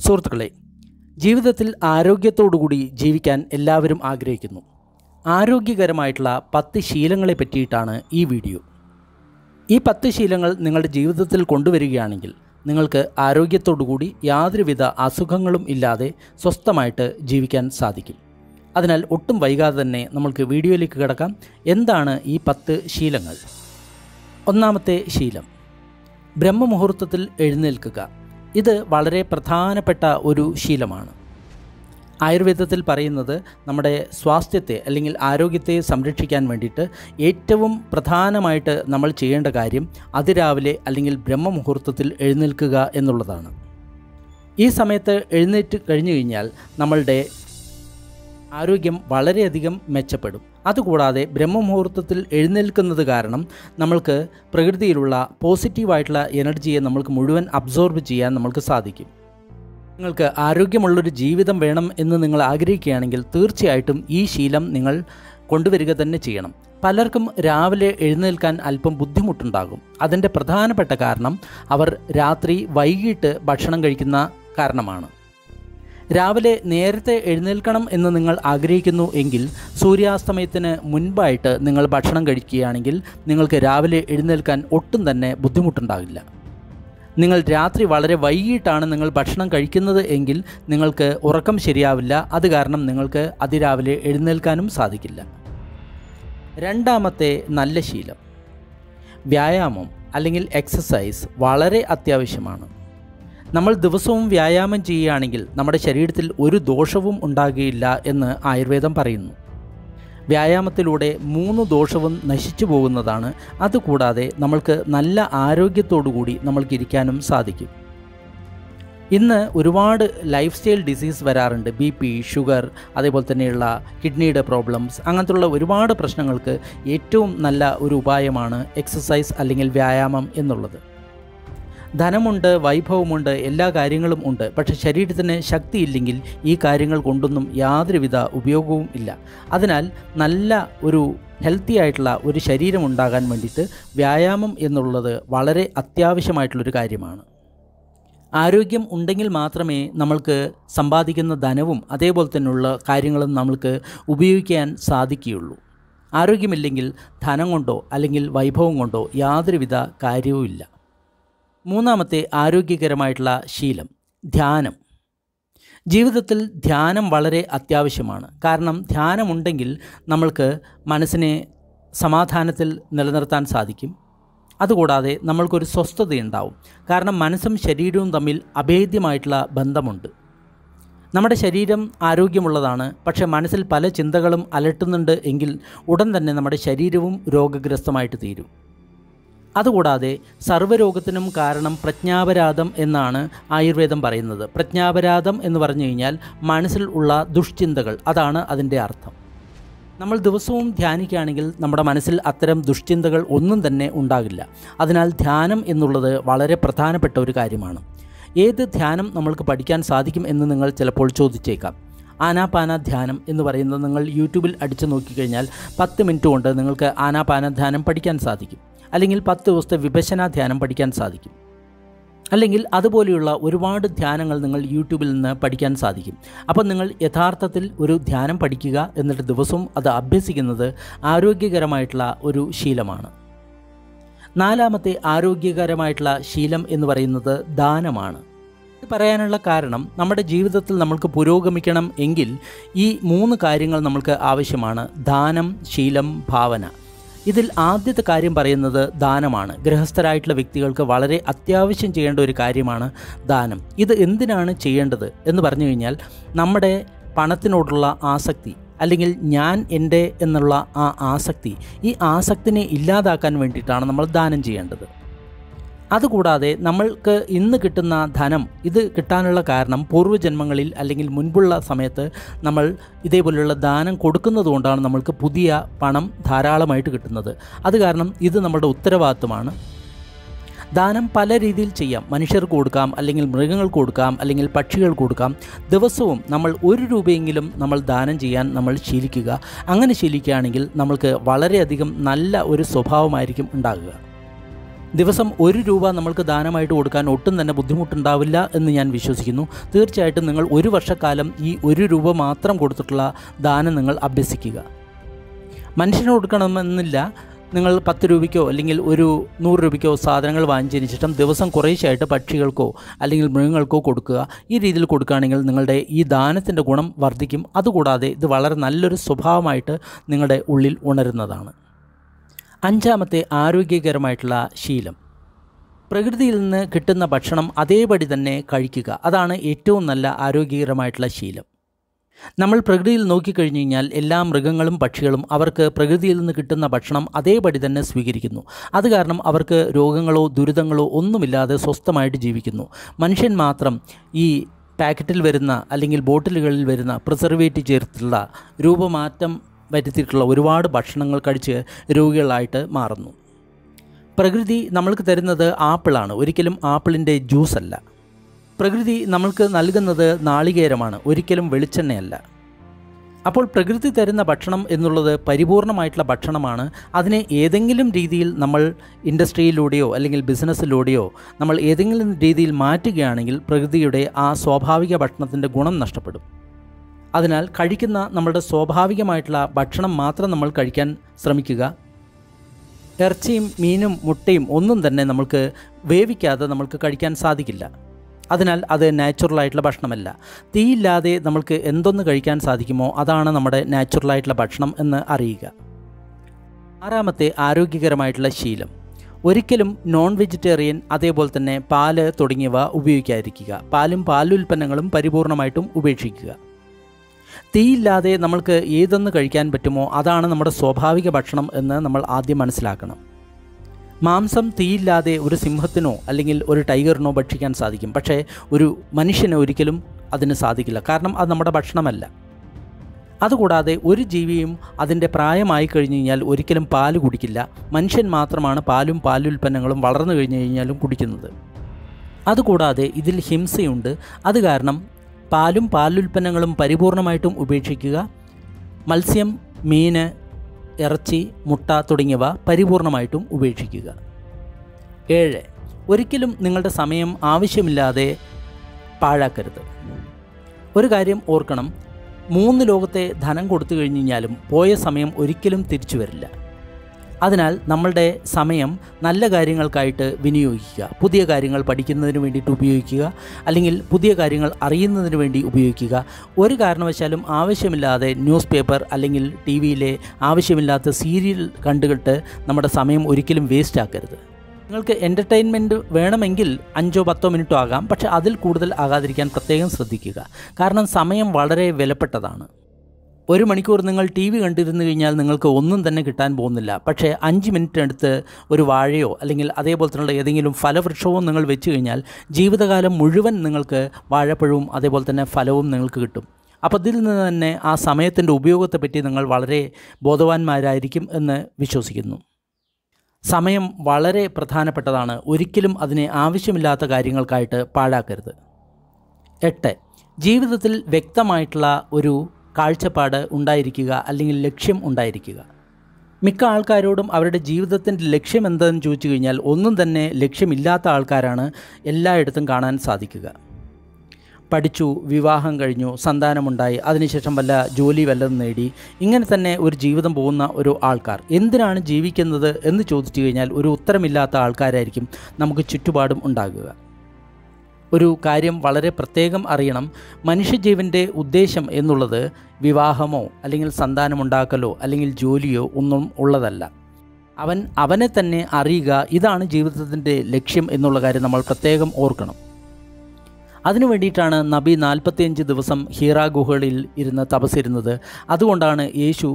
സുഹൃത്തുക്കളെ ജീവിതത്തിൽ ആരോഗ്യത്തോടുകൂടി ജീവിക്കാൻ എല്ലാവരും ആഗ്രഹിക്കുന്നു ആരോഗ്യകരമായിട്ടുള്ള പത്ത് ശീലങ്ങളെ പറ്റിയിട്ടാണ് ഈ വീഡിയോ ഈ പത്ത് ശീലങ്ങൾ നിങ്ങളുടെ ജീവിതത്തിൽ കൊണ്ടുവരികയാണെങ്കിൽ നിങ്ങൾക്ക് ആരോഗ്യത്തോടുകൂടി യാതൊരുവിധ അസുഖങ്ങളും ഇല്ലാതെ സ്വസ്ഥമായിട്ട് ജീവിക്കാൻ സാധിക്കും അതിനാൽ ഒട്ടും വൈകാതെ തന്നെ നമ്മൾക്ക് വീഡിയോയിലേക്ക് കിടക്കാം എന്താണ് ഈ പത്ത് ശീലങ്ങൾ ഒന്നാമത്തെ ശീലം ബ്രഹ്മമുഹൂർത്തത്തിൽ എഴുന്നേൽക്കുക ഇത് വളരെ പ്രധാനപ്പെട്ട ഒരു ശീലമാണ് ആയുർവേദത്തിൽ പറയുന്നത് നമ്മുടെ സ്വാസ്ഥ്യത്തെ അല്ലെങ്കിൽ ആരോഗ്യത്തെ സംരക്ഷിക്കാൻ വേണ്ടിയിട്ട് ഏറ്റവും പ്രധാനമായിട്ട് നമ്മൾ ചെയ്യേണ്ട കാര്യം അതിരാവിലെ അല്ലെങ്കിൽ ബ്രഹ്മമുഹൂർത്തത്തിൽ എഴുന്നേൽക്കുക എന്നുള്ളതാണ് ഈ സമയത്ത് എഴുന്നേറ്റ് കഴിഞ്ഞു കഴിഞ്ഞാൽ നമ്മളുടെ ആരോഗ്യം വളരെയധികം മെച്ചപ്പെടും അതുകൂടാതെ ബ്രഹ്മമുഹൂർത്തത്തിൽ എഴുന്നേൽക്കുന്നത് കാരണം നമ്മൾക്ക് പ്രകൃതിയിലുള്ള പോസിറ്റീവായിട്ടുള്ള എനർജിയെ നമ്മൾക്ക് മുഴുവൻ അബ്സോർബ് ചെയ്യാൻ നമ്മൾക്ക് സാധിക്കും നിങ്ങൾക്ക് ആരോഗ്യമുള്ളൊരു ജീവിതം വേണം എന്ന് നിങ്ങൾ ആഗ്രഹിക്കുകയാണെങ്കിൽ തീർച്ചയായിട്ടും ഈ ശീലം നിങ്ങൾ കൊണ്ടുവരിക തന്നെ ചെയ്യണം പലർക്കും രാവിലെ എഴുന്നേൽക്കാൻ അല്പം ബുദ്ധിമുട്ടുണ്ടാകും അതിൻ്റെ പ്രധാനപ്പെട്ട കാരണം അവർ രാത്രി വൈകിട്ട് ഭക്ഷണം കഴിക്കുന്ന കാരണമാണ് രാവിലെ നേരത്തെ എഴുന്നേൽക്കണം എന്ന് നിങ്ങൾ ആഗ്രഹിക്കുന്നു എങ്കിൽ സൂര്യാസ്തമയത്തിന് മുൻപായിട്ട് നിങ്ങൾ ഭക്ഷണം കഴിക്കുകയാണെങ്കിൽ നിങ്ങൾക്ക് രാവിലെ എഴുന്നേൽക്കാൻ ഒട്ടും തന്നെ ബുദ്ധിമുട്ടുണ്ടാകില്ല നിങ്ങൾ രാത്രി വളരെ വൈകിട്ടാണ് നിങ്ങൾ ഭക്ഷണം കഴിക്കുന്നത് എങ്കിൽ നിങ്ങൾക്ക് ഉറക്കം ശരിയാവില്ല അത് കാരണം നിങ്ങൾക്ക് അതിരാവിലെ എഴുന്നേൽക്കാനും സാധിക്കില്ല രണ്ടാമത്തെ നല്ല ശീലം വ്യായാമം അല്ലെങ്കിൽ എക്സസൈസ് വളരെ അത്യാവശ്യമാണ് നമ്മൾ ദിവസവും വ്യായാമം ചെയ്യുകയാണെങ്കിൽ നമ്മുടെ ശരീരത്തിൽ ഒരു ദോഷവും ഉണ്ടാകുകയില്ല എന്ന് ആയുർവേദം പറയുന്നു വ്യായാമത്തിലൂടെ മൂന്ന് ദോഷവും നശിച്ചു പോകുന്നതാണ് അതുകൂടാതെ നമ്മൾക്ക് നല്ല ആരോഗ്യത്തോടുകൂടി നമ്മൾക്ക് ഇരിക്കാനും സാധിക്കും ഇന്ന് ഒരുപാട് ലൈഫ് സ്റ്റൈൽ ഡിസീസ് വരാറുണ്ട് ബി പി ഷുഗർ അതേപോലെ തന്നെയുള്ള കിഡ്നിയുടെ പ്രോബ്ലംസ് അങ്ങനത്തുള്ള ഒരുപാട് പ്രശ്നങ്ങൾക്ക് ഏറ്റവും നല്ല ഒരു ഉപായമാണ് എക്സസൈസ് അല്ലെങ്കിൽ വ്യായാമം എന്നുള്ളത് ധനമുണ്ട് വൈഭവമുണ്ട് എല്ലാ കാര്യങ്ങളും ഉണ്ട് പക്ഷേ ശരീരത്തിന് ശക്തിയില്ലെങ്കിൽ ഈ കാര്യങ്ങൾ കൊണ്ടൊന്നും യാതൊരുവിധ ഉപയോഗവും ഇല്ല അതിനാൽ നല്ല ഒരു ഹെൽത്തി ആയിട്ടുള്ള ഒരു ശരീരം ഉണ്ടാകാൻ വേണ്ടിയിട്ട് വ്യായാമം എന്നുള്ളത് വളരെ അത്യാവശ്യമായിട്ടുള്ളൊരു കാര്യമാണ് ആരോഗ്യം ഉണ്ടെങ്കിൽ മാത്രമേ നമ്മൾക്ക് സമ്പാദിക്കുന്ന ധനവും അതേപോലെ തന്നെയുള്ള കാര്യങ്ങളും നമ്മൾക്ക് ഉപയോഗിക്കാൻ സാധിക്കുകയുള്ളൂ ആരോഗ്യമില്ലെങ്കിൽ ധനം കൊണ്ടോ അല്ലെങ്കിൽ വൈഭവം കൊണ്ടോ യാതൊരുവിധ കാര്യവുമില്ല മൂന്നാമത്തെ ആരോഗ്യകരമായിട്ടുള്ള ശീലം ധ്യാനം ജീവിതത്തിൽ ധ്യാനം വളരെ അത്യാവശ്യമാണ് കാരണം ധ്യാനമുണ്ടെങ്കിൽ നമ്മൾക്ക് മനസ്സിനെ സമാധാനത്തിൽ നിലനിർത്താൻ സാധിക്കും അതുകൂടാതെ നമ്മൾക്കൊരു സ്വസ്ഥതയുണ്ടാവും കാരണം മനസ്സും ശരീരവും തമ്മിൽ അഭേദ്യമായിട്ടുള്ള ബന്ധമുണ്ട് നമ്മുടെ ശരീരം ആരോഗ്യമുള്ളതാണ് പക്ഷേ മനസ്സിൽ പല ചിന്തകളും അലട്ടുന്നുണ്ട് എങ്കിൽ ഉടൻ തന്നെ നമ്മുടെ ശരീരവും രോഗഗ്രസ്തമായിട്ട് തീരും അതുകൂടാതെ സർവ്വരോഗത്തിനും കാരണം പ്രജ്ഞാപരാധം എന്നാണ് ആയുർവേദം പറയുന്നത് പ്രജ്ഞാപരാധം എന്ന് പറഞ്ഞു കഴിഞ്ഞാൽ മനസ്സിൽ ഉള്ള ദുഷ്ചിന്തകൾ അതാണ് അതിൻ്റെ അർത്ഥം നമ്മൾ ദിവസവും ധ്യാനിക്കുകയാണെങ്കിൽ നമ്മുടെ മനസ്സിൽ അത്തരം ദുഷ്ചിന്തകൾ ഒന്നും തന്നെ ഉണ്ടാകില്ല അതിനാൽ ധ്യാനം എന്നുള്ളത് വളരെ പ്രധാനപ്പെട്ട ഒരു കാര്യമാണ് ഏത് ധ്യാനം നമ്മൾക്ക് പഠിക്കാൻ സാധിക്കും എന്ന് നിങ്ങൾ ചിലപ്പോൾ ചോദിച്ചേക്കാം ആനാപാന ധ്യാനം എന്ന് പറയുന്നത് നിങ്ങൾ യൂട്യൂബിൽ അടിച്ചു നോക്കിക്കഴിഞ്ഞാൽ പത്ത് മിനിറ്റ് കൊണ്ട് നിങ്ങൾക്ക് ആനാപാന ധ്യാനം പഠിക്കാൻ സാധിക്കും അല്ലെങ്കിൽ പത്ത് ദിവസത്തെ വിഭജന ധ്യാനം പഠിക്കാൻ സാധിക്കും അല്ലെങ്കിൽ അതുപോലെയുള്ള ഒരുപാട് ധ്യാനങ്ങൾ നിങ്ങൾ യൂട്യൂബിൽ നിന്ന് പഠിക്കാൻ സാധിക്കും അപ്പോൾ നിങ്ങൾ യഥാർത്ഥത്തിൽ ഒരു ധ്യാനം പഠിക്കുക എന്നിട്ട് ദിവസവും അത് അഭ്യസിക്കുന്നത് ആരോഗ്യകരമായിട്ടുള്ള ഒരു ശീലമാണ് നാലാമത്തെ ആരോഗ്യകരമായിട്ടുള്ള ശീലം എന്ന് പറയുന്നത് ദാനമാണ് ഇത് പറയാനുള്ള കാരണം നമ്മുടെ ജീവിതത്തിൽ നമ്മൾക്ക് പുരോഗമിക്കണം എങ്കിൽ ഈ മൂന്ന് കാര്യങ്ങൾ നമ്മൾക്ക് ആവശ്യമാണ് ദാനം ശീലം ഭാവന ഇതിൽ ആദ്യത്തെ കാര്യം പറയുന്നത് ദാനമാണ് ഗൃഹസ്ഥരായിട്ടുള്ള വ്യക്തികൾക്ക് വളരെ അത്യാവശ്യം ചെയ്യേണ്ട ഒരു കാര്യമാണ് ദാനം ഇത് എന്തിനാണ് ചെയ്യേണ്ടത് എന്ന് പറഞ്ഞു കഴിഞ്ഞാൽ നമ്മുടെ പണത്തിനോടുള്ള ആസക്തി അല്ലെങ്കിൽ ഞാൻ എൻ്റെ എന്നുള്ള ആ ആസക്തി ഈ ആസക്തിനെ ഇല്ലാതാക്കാൻ വേണ്ടിയിട്ടാണ് നമ്മൾ ദാനം ചെയ്യേണ്ടത് അതുകൂടാതെ നമ്മൾക്ക് ഇന്ന് കിട്ടുന്ന ധനം ഇത് കിട്ടാനുള്ള കാരണം പൂർവ്വജന്മങ്ങളിൽ അല്ലെങ്കിൽ മുൻപുള്ള സമയത്ത് നമ്മൾ ഇതേപോലെയുള്ള ദാനം കൊടുക്കുന്നത് കൊണ്ടാണ് നമ്മൾക്ക് പുതിയ പണം ധാരാളമായിട്ട് കിട്ടുന്നത് അത് കാരണം ഇത് നമ്മുടെ ഉത്തരവാദിത്വമാണ് ദാനം പല രീതിയിൽ ചെയ്യാം മനുഷ്യർക്ക് കൊടുക്കാം അല്ലെങ്കിൽ മൃഗങ്ങൾക്ക് കൊടുക്കാം അല്ലെങ്കിൽ പക്ഷികൾക്ക് കൊടുക്കാം ദിവസവും നമ്മൾ ഒരു രൂപയെങ്കിലും നമ്മൾ ദാനം ചെയ്യാൻ നമ്മൾ ശീലിക്കുക അങ്ങനെ ശീലിക്കുകയാണെങ്കിൽ നമ്മൾക്ക് വളരെയധികം നല്ല ഒരു സ്വഭാവമായിരിക്കും ഉണ്ടാകുക ദിവസം ഒരു രൂപ നമ്മൾക്ക് ദാനമായിട്ട് കൊടുക്കാൻ ഒട്ടും തന്നെ ബുദ്ധിമുട്ടുണ്ടാവില്ല എന്ന് ഞാൻ വിശ്വസിക്കുന്നു തീർച്ചയായിട്ടും നിങ്ങൾ ഒരു വർഷക്കാലം ഈ ഒരു രൂപ മാത്രം കൊടുത്തിട്ടുള്ള ദാനം നിങ്ങൾ അഭ്യസിക്കുക മനുഷ്യന് കൊടുക്കണമെന്നില്ല നിങ്ങൾ പത്ത് രൂപയ്ക്കോ അല്ലെങ്കിൽ ഒരു നൂറ് രൂപയ്ക്കോ സാധനങ്ങൾ വാങ്ങിച്ചതിന് ശേഷം ദിവസം കുറേശ്ശായിട്ട് പക്ഷികൾക്കോ അല്ലെങ്കിൽ മൃഗങ്ങൾക്കോ കൊടുക്കുക ഈ രീതിയിൽ കൊടുക്കുകയാണെങ്കിൽ നിങ്ങളുടെ ഈ ദാനത്തിൻ്റെ ഗുണം വർദ്ധിക്കും അതുകൂടാതെ ഇത് വളരെ നല്ലൊരു സ്വഭാവമായിട്ട് നിങ്ങളുടെ ഉള്ളിൽ ഉണരുന്നതാണ് അഞ്ചാമത്തെ ആരോഗ്യകരമായിട്ടുള്ള ശീലം പ്രകൃതിയിൽ നിന്ന് കിട്ടുന്ന ഭക്ഷണം അതേപടി തന്നെ കഴിക്കുക അതാണ് ഏറ്റവും നല്ല ആരോഗ്യകരമായിട്ടുള്ള ശീലം നമ്മൾ പ്രകൃതിയിൽ നോക്കിക്കഴിഞ്ഞു കഴിഞ്ഞാൽ എല്ലാ മൃഗങ്ങളും പക്ഷികളും അവർക്ക് പ്രകൃതിയിൽ നിന്ന് കിട്ടുന്ന ഭക്ഷണം അതേപടി തന്നെ സ്വീകരിക്കുന്നു അത് കാരണം അവർക്ക് രോഗങ്ങളോ ദുരിതങ്ങളോ ഒന്നുമില്ലാതെ സ്വസ്ഥമായിട്ട് ജീവിക്കുന്നു മനുഷ്യൻ മാത്രം ഈ പാക്കറ്റിൽ വരുന്ന അല്ലെങ്കിൽ ബോട്ടിലുകളിൽ വരുന്ന പ്രിസർവേറ്റീവ് ചേർത്തുള്ള രൂപമാറ്റം വരുത്തിയിട്ടുള്ള ഒരുപാട് ഭക്ഷണങ്ങൾ കഴിച്ച് രോഗികളായിട്ട് മാറുന്നു പ്രകൃതി നമ്മൾക്ക് തരുന്നത് ആപ്പിളാണ് ഒരിക്കലും ആപ്പിളിൻ്റെ ജ്യൂസ് അല്ല പ്രകൃതി നമ്മൾക്ക് നൽകുന്നത് നാളികേരമാണ് ഒരിക്കലും വെളിച്ചെണ്ണയല്ല അപ്പോൾ പ്രകൃതി തരുന്ന ഭക്ഷണം എന്നുള്ളത് പരിപൂർണമായിട്ടുള്ള ഭക്ഷണമാണ് അതിനെ ഏതെങ്കിലും രീതിയിൽ നമ്മൾ ഇൻഡസ്ട്രിയിലൂടെയോ അല്ലെങ്കിൽ ബിസിനസ്സിലൂടെയോ നമ്മൾ ഏതെങ്കിലും രീതിയിൽ മാറ്റുകയാണെങ്കിൽ പ്രകൃതിയുടെ ആ സ്വാഭാവിക ഭക്ഷണത്തിൻ്റെ ഗുണം നഷ്ടപ്പെടും അതിനാൽ കഴിക്കുന്ന നമ്മളുടെ സ്വാഭാവികമായിട്ടുള്ള ഭക്ഷണം മാത്രം നമ്മൾ കഴിക്കാൻ ശ്രമിക്കുക ഇറച്ചിയും മീനും മുട്ടയും ഒന്നും തന്നെ നമ്മൾക്ക് വേവിക്കാതെ നമ്മൾക്ക് കഴിക്കാൻ സാധിക്കില്ല അതിനാൽ അത് നാച്ചുറലായിട്ടുള്ള ഭക്ഷണമല്ല തീയില്ലാതെ നമ്മൾക്ക് എന്തൊന്ന് കഴിക്കാൻ സാധിക്കുമോ അതാണ് നമ്മുടെ നാച്ചുറലായിട്ടുള്ള ഭക്ഷണം എന്ന് അറിയുക ആറാമത്തെ ആരോഗ്യകരമായിട്ടുള്ള ശീലം ഒരിക്കലും നോൺ വെജിറ്റേറിയൻ അതേപോലെ തന്നെ പാല് തുടങ്ങിയവ ഉപയോഗിക്കാതിരിക്കുക പാലും പാലുൽപ്പന്നങ്ങളും പരിപൂർണമായിട്ടും ഉപേക്ഷിക്കുക തീയില്ലാതെ നമ്മൾക്ക് ഏതൊന്ന് കഴിക്കാൻ പറ്റുമോ അതാണ് നമ്മുടെ സ്വാഭാവിക ഭക്ഷണം എന്ന് നമ്മൾ ആദ്യം മനസ്സിലാക്കണം മാംസം തീയില്ലാതെ ഒരു സിംഹത്തിനോ അല്ലെങ്കിൽ ഒരു ടൈഗറിനോ ഭക്ഷിക്കാൻ സാധിക്കും പക്ഷേ ഒരു മനുഷ്യന് ഒരിക്കലും അതിന് സാധിക്കില്ല കാരണം അത് നമ്മുടെ ഭക്ഷണമല്ല അതുകൂടാതെ ഒരു ജീവിയും അതിൻ്റെ പ്രായമായി കഴിഞ്ഞു കഴിഞ്ഞാൽ ഒരിക്കലും പാല് കുടിക്കില്ല മനുഷ്യൻ മാത്രമാണ് പാലും പാലുൽപ്പന്നങ്ങളും വളർന്നു കഴിഞ്ഞു കഴിഞ്ഞാലും കുടിക്കുന്നത് അതുകൂടാതെ ഇതിൽ ഹിംസയുണ്ട് അത് കാരണം പാലും പാലുൽപ്പന്നങ്ങളും പരിപൂർണമായിട്ടും ഉപേക്ഷിക്കുക മത്സ്യം മീന് ഇറച്ചി മുട്ട തുടങ്ങിയവ പരിപൂർണമായിട്ടും ഉപേക്ഷിക്കുക ഏഴ് ഒരിക്കലും നിങ്ങളുടെ സമയം ആവശ്യമില്ലാതെ പാഴാക്കരുത് ഒരു കാര്യം ഓർക്കണം മൂന്ന് ലോകത്തെ ധനം കൊടുത്തു കഴിഞ്ഞു കഴിഞ്ഞാലും പോയ സമയം ഒരിക്കലും തിരിച്ചു വരില്ല അതിനാൽ നമ്മളുടെ സമയം നല്ല കാര്യങ്ങൾക്കായിട്ട് വിനിയോഗിക്കുക പുതിയ കാര്യങ്ങൾ പഠിക്കുന്നതിന് വേണ്ടിയിട്ട് ഉപയോഗിക്കുക അല്ലെങ്കിൽ പുതിയ കാര്യങ്ങൾ അറിയുന്നതിന് വേണ്ടി ഉപയോഗിക്കുക ഒരു കാരണവശാലും ആവശ്യമില്ലാതെ ന്യൂസ് പേപ്പർ അല്ലെങ്കിൽ ടി വിയിലെ ആവശ്യമില്ലാത്ത സീരിയൽ കണ്ടുകിട്ട് നമ്മുടെ സമയം ഒരിക്കലും വേസ്റ്റ് ആക്കരുത് നിങ്ങൾക്ക് എൻ്റർടൈൻമെൻറ്റ് വേണമെങ്കിൽ അഞ്ചോ പത്തോ മിനിറ്റോ ആകാം പക്ഷേ അതിൽ കൂടുതൽ ആകാതിരിക്കാൻ പ്രത്യേകം ശ്രദ്ധിക്കുക കാരണം സമയം വളരെ വിലപ്പെട്ടതാണ് ഒരു മണിക്കൂർ നിങ്ങൾ ടി വി കണ്ടിരുന്നു കഴിഞ്ഞാൽ നിങ്ങൾക്ക് ഒന്നും തന്നെ കിട്ടാൻ പോകുന്നില്ല പക്ഷേ അഞ്ച് മിനിറ്റ് എടുത്ത് ഒരു വാഴയോ അല്ലെങ്കിൽ അതേപോലെ തന്നെ ഏതെങ്കിലും ഫലവൃക്ഷവും നിങ്ങൾ വെച്ച് കഴിഞ്ഞാൽ ജീവിതകാലം മുഴുവൻ നിങ്ങൾക്ക് വാഴപ്പഴവും അതേപോലെ തന്നെ ഫലവും നിങ്ങൾക്ക് കിട്ടും അപ്പോൾ ഇതിൽ നിന്ന് തന്നെ ആ സമയത്തിൻ്റെ ഉപയോഗത്തെപ്പറ്റി നിങ്ങൾ വളരെ ബോധവാന്മാരായിരിക്കും എന്ന് വിശ്വസിക്കുന്നു സമയം വളരെ പ്രധാനപ്പെട്ടതാണ് ഒരിക്കലും അതിനെ ആവശ്യമില്ലാത്ത കാര്യങ്ങൾക്കായിട്ട് പാഴാക്കരുത് എട്ട് ജീവിതത്തിൽ വ്യക്തമായിട്ടുള്ള ഒരു കാഴ്ചപ്പാട് ഉണ്ടായിരിക്കുക അല്ലെങ്കിൽ ലക്ഷ്യം ഉണ്ടായിരിക്കുക മിക്ക ആൾക്കാരോടും അവരുടെ ജീവിതത്തിൻ്റെ ലക്ഷ്യം എന്തെന്ന് ചോദിച്ചു കഴിഞ്ഞാൽ ഒന്നും തന്നെ ലക്ഷ്യമില്ലാത്ത ആൾക്കാരാണ് എല്ലായിടത്തും കാണാൻ സാധിക്കുക പഠിച്ചു വിവാഹം കഴിഞ്ഞു സന്താനമുണ്ടായി അതിനുശേഷം വല്ല ജോലി വല്ലതും നേടി ഇങ്ങനെ തന്നെ ഒരു ജീവിതം പോകുന്ന ഒരു ആൾക്കാർ എന്തിനാണ് ജീവിക്കുന്നത് എന്ന് ചോദിച്ചു കഴിഞ്ഞാൽ ഒരു ഉത്തരമില്ലാത്ത ആൾക്കാരായിരിക്കും നമുക്ക് ചുറ്റുപാടും ഉണ്ടാകുക ഒരു കാര്യം വളരെ പ്രത്യേകം അറിയണം മനുഷ്യജീവൻ്റെ ഉദ്ദേശം എന്നുള്ളത് വിവാഹമോ അല്ലെങ്കിൽ സന്താനമുണ്ടാക്കലോ അല്ലെങ്കിൽ ജോലിയോ ഒന്നും ഉള്ളതല്ല അവൻ അവനെ തന്നെ അറിയുക ഇതാണ് ജീവിതത്തിൻ്റെ ലക്ഷ്യം എന്നുള്ള കാര്യം നമ്മൾ പ്രത്യേകം ഓർക്കണം അതിനു വേണ്ടിയിട്ടാണ് നബി നാൽപ്പത്തിയഞ്ച് ദിവസം ഹീറ ഗുഹകളിൽ ഇരുന്ന് തപസ്സിരുന്നത് അതുകൊണ്ടാണ് യേശു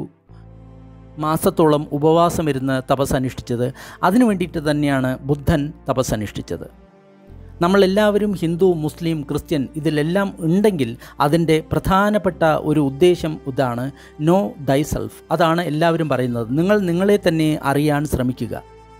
മാസത്തോളം ഉപവാസമിരുന്ന് തപസ് അനുഷ്ഠിച്ചത് അതിനു വേണ്ടിയിട്ട് തന്നെയാണ് ബുദ്ധൻ തപസ് അനുഷ്ഠിച്ചത് നമ്മളെല്ലാവരും ഹിന്ദു മുസ്ലിം ക്രിസ്ത്യൻ ഇതിലെല്ലാം ഉണ്ടെങ്കിൽ അതിൻ്റെ പ്രധാനപ്പെട്ട ഒരു ഉദ്ദേശം ഇതാണ് നോ ദൈ സെൽഫ് അതാണ് എല്ലാവരും പറയുന്നത് നിങ്ങൾ നിങ്ങളെ തന്നെ അറിയാൻ ശ്രമിക്കുക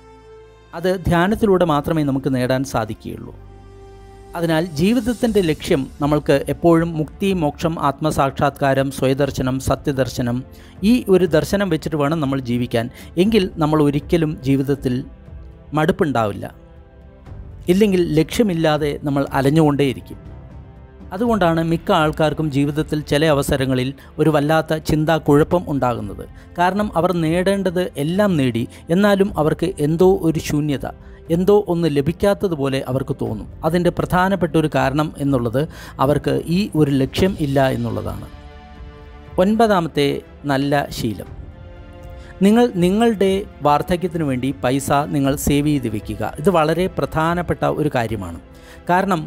അത് ധ്യാനത്തിലൂടെ മാത്രമേ നമുക്ക് നേടാൻ സാധിക്കുകയുള്ളൂ അതിനാൽ ജീവിതത്തിൻ്റെ ലക്ഷ്യം നമ്മൾക്ക് എപ്പോഴും മുക്തി മോക്ഷം ആത്മസാക്ഷാത്കാരം സ്വയദർശനം സത്യദർശനം ഈ ഒരു ദർശനം വെച്ചിട്ട് വേണം നമ്മൾ ജീവിക്കാൻ എങ്കിൽ നമ്മൾ ഒരിക്കലും ജീവിതത്തിൽ മടുപ്പുണ്ടാവില്ല ഇല്ലെങ്കിൽ ലക്ഷ്യമില്ലാതെ നമ്മൾ അലഞ്ഞുകൊണ്ടേയിരിക്കും അതുകൊണ്ടാണ് മിക്ക ആൾക്കാർക്കും ജീവിതത്തിൽ ചില അവസരങ്ങളിൽ ഒരു വല്ലാത്ത ചിന്താ കുഴപ്പം ഉണ്ടാകുന്നത് കാരണം അവർ നേടേണ്ടത് എല്ലാം നേടി എന്നാലും അവർക്ക് എന്തോ ഒരു ശൂന്യത എന്തോ ഒന്ന് ലഭിക്കാത്തതുപോലെ അവർക്ക് തോന്നും അതിൻ്റെ പ്രധാനപ്പെട്ട ഒരു കാരണം എന്നുള്ളത് അവർക്ക് ഈ ഒരു ലക്ഷ്യം ഇല്ല എന്നുള്ളതാണ് ഒൻപതാമത്തെ നല്ല ശീലം നിങ്ങൾ നിങ്ങളുടെ വാർദ്ധക്യത്തിന് വേണ്ടി പൈസ നിങ്ങൾ സേവ് ചെയ്ത് വെക്കുക ഇത് വളരെ പ്രധാനപ്പെട്ട ഒരു കാര്യമാണ് കാരണം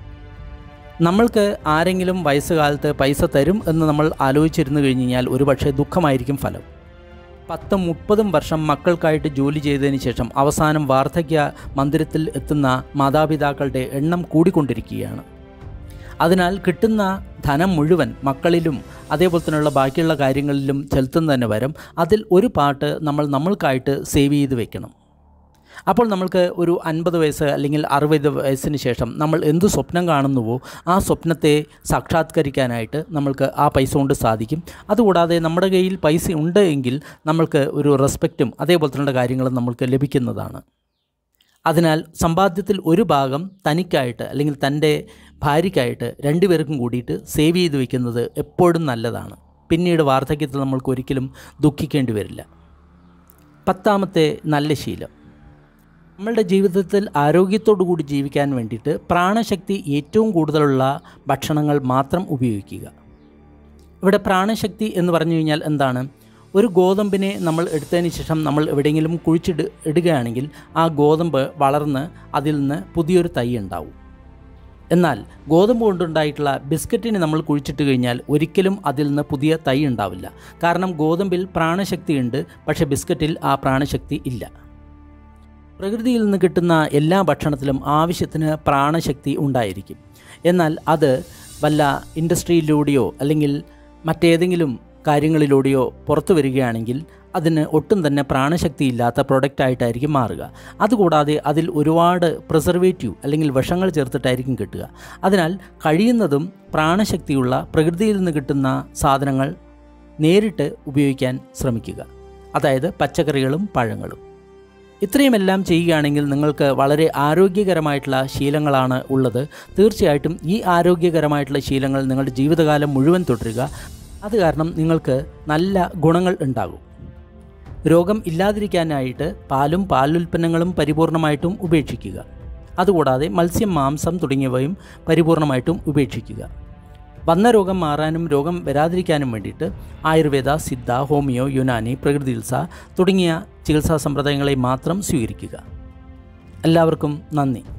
നമ്മൾക്ക് ആരെങ്കിലും വയസ്സുകാലത്ത് പൈസ തരും എന്ന് നമ്മൾ ആലോചിച്ചിരുന്നു കഴിഞ്ഞ് കഴിഞ്ഞാൽ ഒരുപക്ഷെ ദുഃഖമായിരിക്കും ഫലം പത്തും മുപ്പതും വർഷം മക്കൾക്കായിട്ട് ജോലി ചെയ്തതിന് ശേഷം അവസാനം വാർദ്ധക്യ മന്ദിരത്തിൽ എത്തുന്ന മാതാപിതാക്കളുടെ എണ്ണം കൂടിക്കൊണ്ടിരിക്കുകയാണ് അതിനാൽ കിട്ടുന്ന ധനം മുഴുവൻ മക്കളിലും അതേപോലെ തന്നെയുള്ള ബാക്കിയുള്ള കാര്യങ്ങളിലും ചെലുത്തുന്നതിന് പകരം അതിൽ ഒരു പാട്ട് നമ്മൾ നമ്മൾക്കായിട്ട് സേവ് ചെയ്ത് വെക്കണം അപ്പോൾ നമ്മൾക്ക് ഒരു അൻപത് വയസ്സ് അല്ലെങ്കിൽ അറുപത് വയസ്സിന് ശേഷം നമ്മൾ എന്ത് സ്വപ്നം കാണുന്നുവോ ആ സ്വപ്നത്തെ സാക്ഷാത്കരിക്കാനായിട്ട് നമ്മൾക്ക് ആ പൈസ കൊണ്ട് സാധിക്കും അതുകൂടാതെ നമ്മുടെ കയ്യിൽ പൈസ ഉണ്ട് എങ്കിൽ നമ്മൾക്ക് ഒരു റെസ്പെക്റ്റും അതേപോലെ തന്നെ കാര്യങ്ങളും നമ്മൾക്ക് ലഭിക്കുന്നതാണ് അതിനാൽ സമ്പാദ്യത്തിൽ ഒരു ഭാഗം തനിക്കായിട്ട് അല്ലെങ്കിൽ തൻ്റെ ഭാര്യയ്ക്കായിട്ട് രണ്ടുപേർക്കും കൂടിയിട്ട് സേവ് ചെയ്ത് വെക്കുന്നത് എപ്പോഴും നല്ലതാണ് പിന്നീട് വാർദ്ധക്യത്തിൽ നമ്മൾക്ക് ഒരിക്കലും ദുഃഖിക്കേണ്ടി വരില്ല പത്താമത്തെ നല്ല ശീലം നമ്മളുടെ ജീവിതത്തിൽ ആരോഗ്യത്തോടു കൂടി ജീവിക്കാൻ വേണ്ടിയിട്ട് പ്രാണശക്തി ഏറ്റവും കൂടുതലുള്ള ഭക്ഷണങ്ങൾ മാത്രം ഉപയോഗിക്കുക ഇവിടെ പ്രാണശക്തി എന്ന് പറഞ്ഞു കഴിഞ്ഞാൽ എന്താണ് ഒരു ഗോതമ്പിനെ നമ്മൾ എടുത്തതിന് ശേഷം നമ്മൾ എവിടെയെങ്കിലും കുഴിച്ചിട് ഇടുകയാണെങ്കിൽ ആ ഗോതമ്പ് വളർന്ന് അതിൽ നിന്ന് പുതിയൊരു തൈ ഉണ്ടാവും എന്നാൽ ഗോതമ്പ് കൊണ്ടുണ്ടായിട്ടുള്ള ബിസ്ക്കറ്റിനെ നമ്മൾ കുഴിച്ചിട്ട് കഴിഞ്ഞാൽ ഒരിക്കലും അതിൽ നിന്ന് പുതിയ തൈ ഉണ്ടാവില്ല കാരണം ഗോതമ്പിൽ പ്രാണശക്തിയുണ്ട് പക്ഷേ ബിസ്ക്കറ്റിൽ ആ പ്രാണശക്തി ഇല്ല പ്രകൃതിയിൽ നിന്ന് കിട്ടുന്ന എല്ലാ ഭക്ഷണത്തിലും ആവശ്യത്തിന് പ്രാണശക്തി ഉണ്ടായിരിക്കും എന്നാൽ അത് വല്ല ഇൻഡസ്ട്രിയിലൂടെയോ അല്ലെങ്കിൽ മറ്റേതെങ്കിലും കാര്യങ്ങളിലൂടെയോ പുറത്തു വരികയാണെങ്കിൽ അതിന് ഒട്ടും തന്നെ പ്രാണശക്തിയില്ലാത്ത പ്രൊഡക്റ്റായിട്ടായിരിക്കും മാറുക അതുകൂടാതെ അതിൽ ഒരുപാട് പ്രിസർവേറ്റീവ് അല്ലെങ്കിൽ വിഷങ്ങൾ ചേർത്തിട്ടായിരിക്കും കിട്ടുക അതിനാൽ കഴിയുന്നതും പ്രാണശക്തിയുള്ള പ്രകൃതിയിൽ നിന്ന് കിട്ടുന്ന സാധനങ്ങൾ നേരിട്ട് ഉപയോഗിക്കാൻ ശ്രമിക്കുക അതായത് പച്ചക്കറികളും പഴങ്ങളും ഇത്രയുമെല്ലാം ചെയ്യുകയാണെങ്കിൽ നിങ്ങൾക്ക് വളരെ ആരോഗ്യകരമായിട്ടുള്ള ശീലങ്ങളാണ് ഉള്ളത് തീർച്ചയായിട്ടും ഈ ആരോഗ്യകരമായിട്ടുള്ള ശീലങ്ങൾ നിങ്ങളുടെ ജീവിതകാലം മുഴുവൻ തുടരുക അത് കാരണം നിങ്ങൾക്ക് നല്ല ഗുണങ്ങൾ ഉണ്ടാകും രോഗം ഇല്ലാതിരിക്കാനായിട്ട് പാലും പാലുൽപ്പന്നങ്ങളും പരിപൂർണമായിട്ടും ഉപേക്ഷിക്കുക അതുകൂടാതെ മത്സ്യം മാംസം തുടങ്ങിയവയും പരിപൂർണമായിട്ടും ഉപേക്ഷിക്കുക വന്ന രോഗം മാറാനും രോഗം വരാതിരിക്കാനും വേണ്ടിയിട്ട് ആയുർവേദ സിദ്ധ ഹോമിയോ യുനാനി പ്രകൃതി ചികിത്സ തുടങ്ങിയ ചികിത്സാ സമ്പ്രദായങ്ങളെ മാത്രം സ്വീകരിക്കുക എല്ലാവർക്കും നന്ദി